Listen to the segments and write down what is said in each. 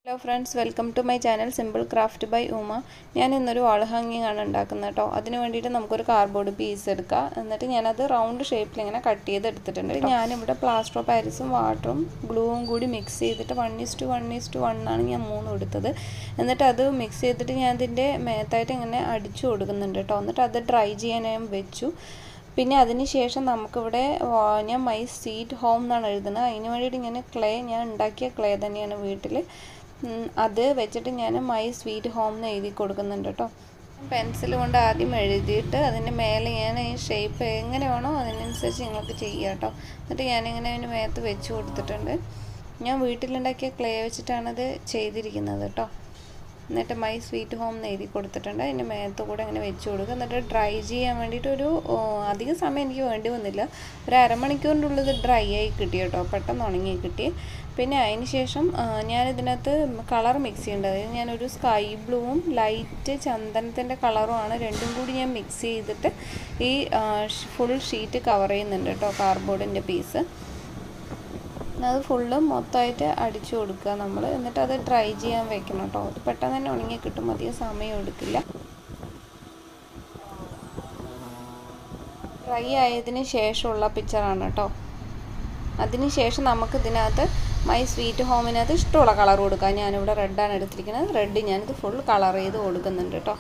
hello friends welcome to my channel simple craft by Uma ഞാൻ ഇന്നൊരു വാൾ ഹാങ്ങിങ് ആണ് ഉണ്ടാക്കുന്നത് കേട്ടോ അതിന് വേണ്ടിയിട്ട് നമുക്കൊരു കാർഡ്ബോർഡ് പീസ് എടുക്കുക എന്നിട്ട് ഞാനത് റൗണ്ട് ഷേപ്പിൽ ഇങ്ങനെ കട്ട് ചെയ്ത് എടുത്തിട്ടുണ്ട് ഞാനിവിടെ പ്ലാസ്റ്റർ ഓഫ് പാരീസും വാട്ടറും ഗ്ലൂവും കൂടി മിക്സ് ചെയ്തിട്ട് one is to one is to one ആണ് ഞാൻ മൂന്നും എടുത്തത് എന്നിട്ട് അത് മിക്സ് ചെയ്തിട്ട് ഞാൻ അതിൻ്റെ മേത്തായിട്ട് ഇങ്ങനെ അടിച്ചു കൊടുക്കുന്നുണ്ട് കേട്ടോ എന്നിട്ട് അത് ഡ്രൈ ചെയ്യാൻ ഞാൻ വെച്ചു പിന്നെ അതിന് ശേഷം നമുക്കിവിടെ ഞാൻ മൈ സീറ്റ് ഹോം എന്നാണ് എഴുതുന്നത് അതിന് വേണ്ടിയിട്ട് ഇങ്ങനെ ക്ലേ ഞാൻ ഉണ്ടാക്കിയ ക്ലേ തന്നെയാണ് വീട്ടിൽ അത് വെച്ചിട്ട് ഞാൻ മൈ സ്വീറ്റ് ഹോം എന്ന് എഴുതി കൊടുക്കുന്നുണ്ട് കേട്ടോ പെൻസിൽ കൊണ്ട് ആദ്യം എഴുതിയിട്ട് അതിൻ്റെ മേലെ ഞാൻ ഈ ഷേപ്പ് എങ്ങനെ വേണോ അതിനനുസരിച്ച് നിങ്ങൾക്ക് ചെയ്യുക കേട്ടോ എന്നിട്ട് ഞാനിങ്ങനെ അതിന് മേത്ത് വെച്ച് കൊടുത്തിട്ടുണ്ട് ഞാൻ വീട്ടിലുണ്ടാക്കിയ ക്ലേ വെച്ചിട്ടാണത് ചെയ്തിരിക്കുന്നത് കേട്ടോ എന്നിട്ട് മൈ സ്വീറ്റ് ഹോം എന്ന് എഴുതി കൊടുത്തിട്ടുണ്ട് അതിൻ്റെ മേത്ത് കൂടെ ഇങ്ങനെ വെച്ച് കൊടുക്കുക എന്നിട്ട് ഡ്രൈ ചെയ്യാൻ വേണ്ടിയിട്ട് ഒരു അധിക സമയം എനിക്ക് വേണ്ടി വന്നില്ല ഒരു അരമണിക്കൂറിൻ്റെ ഉള്ളിൽ ഇത് ഡ്രൈ ആയി കിട്ടി കേട്ടോ പെട്ടെന്ന് ഉണങ്ങി കിട്ടി പിന്നെ അതിന് ശേഷം ഞാനിതിനകത്ത് കളർ മിക്സ് ചെയ്യേണ്ടത് അതായത് ഞാനൊരു സ്കൈ ബ്ലൂവും ലൈറ്റ് ചന്ദനത്തിൻ്റെ കളറുമാണ് രണ്ടും കൂടി ഞാൻ മിക്സ് ചെയ്തിട്ട് ഈ ഫുൾ ഷീറ്റ് കവർ ചെയ്യുന്നുണ്ട് കേട്ടോ കാർഡ്ബോർഡിൻ്റെ പീസ് അത് ഫുള്ള് മൊത്തമായിട്ട് അടിച്ചു കൊടുക്കുക നമ്മൾ എന്നിട്ട് അത് ഡ്രൈ ചെയ്യാൻ വെക്കണം കേട്ടോ അത് പെട്ടെന്ന് തന്നെ ഉണങ്ങി കിട്ടും അധികം സമയം എടുക്കില്ല ഡ്രൈ ആയതിന് ശേഷമുള്ള പിക്ചറാണ് കേട്ടോ അതിന് ശേഷം നമുക്ക് ഇതിനകത്ത് മൈ സ്വീറ്റ് ഹോമിനകത്ത് ഇഷ്ടമുള്ള കളർ കൊടുക്കാം ഞാനിവിടെ റെഡാണ് എടുത്തിരിക്കുന്നത് റെഡ് ഞാനിത് ഫുൾ കളർ ചെയ്ത് കൊടുക്കുന്നുണ്ട് കേട്ടോ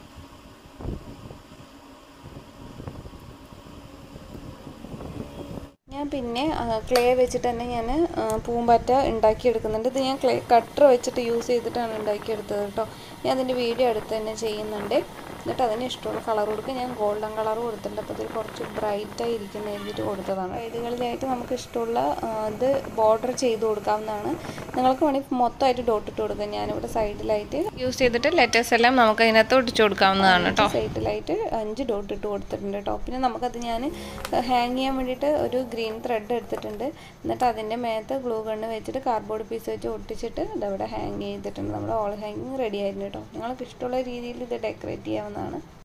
ഞാൻ പിന്നെ ക്ലേ വെച്ചിട്ട് തന്നെ ഞാൻ പൂമ്പാറ്റ ഉണ്ടാക്കിയെടുക്കുന്നുണ്ട് ഇത് ഞാൻ ക്ലേ കട്ടർ വെച്ചിട്ട് യൂസ് ചെയ്തിട്ടാണ് ഉണ്ടാക്കിയെടുത്തത് കേട്ടോ ഞാൻ അതിൻ്റെ വീഡിയോ എടുത്ത് തന്നെ ചെയ്യുന്നുണ്ട് എന്നിട്ട് അതിന് ഇഷ്ടമുള്ള കളർ കൊടുക്കുക ഞാൻ ഗോൾഡൻ കളർ കൊടുത്തിട്ടുണ്ട് അപ്പോൾ ഇതിൽ കുറച്ച് ബ്രൈറ്റായി ഇരിക്കുന്ന എഴുതിയിട്ട് കൊടുത്തതാണ് സൈഡുകളിലായിട്ട് നമുക്ക് ഇഷ്ടമുള്ള ഇത് ബോർഡർ ചെയ്ത് കൊടുക്കാവുന്നതാണ് നിങ്ങൾക്ക് വേണമെങ്കിൽ മൊത്തമായിട്ട് ഡോട്ട് ഇട്ട് കൊടുക്കാം ഞാനിവിടെ സൈഡിലായിട്ട് യൂസ് ചെയ്തിട്ട് ലെറ്റേഴ്സ് എല്ലാം നമുക്ക് അതിനകത്ത് ഒട്ടിച്ചു കൊടുക്കാവുന്നതാണ് കേട്ടോ സൈഡിലായിട്ട് അഞ്ച് ഡോട്ട് ഇട്ട് കൊടുത്തിട്ടുണ്ട് കേട്ടോ പിന്നെ നമുക്കത് ഞാൻ ഹാങ് ചെയ്യാൻ വേണ്ടിയിട്ട് ഒരു ഗ്രീൻ ത്രെഡ് എടുത്തിട്ടുണ്ട് എന്നിട്ട് അതിൻ്റെ മേത്ത് ഗ്ലൂ ഗണ്ണ് വെച്ചിട്ട് കാർഡ്ബോർഡ് പീസ് വെച്ച് ഒട്ടിച്ചിട്ട് ഇതവിടെ ഹാങ് ചെയ്തിട്ടുണ്ട് നമ്മുടെ ഓൾ ഹാങ്ങിങ് റെഡി ആയിരുന്നു കേട്ടോ നിങ്ങൾക്ക് ഇഷ്ടമുള്ള രീതിയിൽ ഇത് ഡെക്കറേറ്റ് ചെയ്യാവുന്നതാണ്